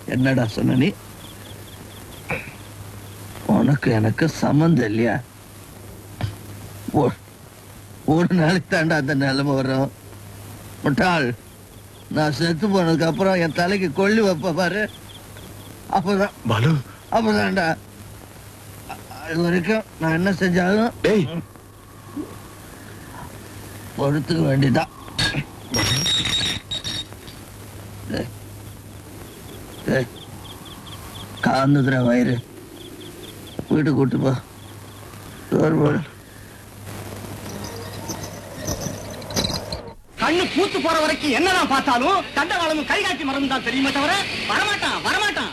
என்னடா சொன்ன நீ உனக்கு எனக்கு சம்மந்தம் இல்லையா ஒ- ஒரு நாளைக்கு தாண்டா அந்த நிலைமை வரும் முட்டாள் நான் செத்து போனதுக்கு அப்புறம் என் தலைக்கு கொள்ளி வைப்ப பாரு அப்பதான் பாலு அப்பதான்டா அ- அது வரைக்கும் நான் என்ன செஞ்சாலும் டேய் பொறுத்துக்க வேண்டியதான் டேய். டேய். காந்துதுரா வயிறு வீட்டுக்கு கூட்டு போ சோறு போடு கண்ணு பூத்து போற வரைக்கும் என்னதான் பார்த்தாலும் தண்டவாளமும் கை காட்டி மரம் தான் தெரியுமே தவிர வரமாட்டான் வரமாட்டான்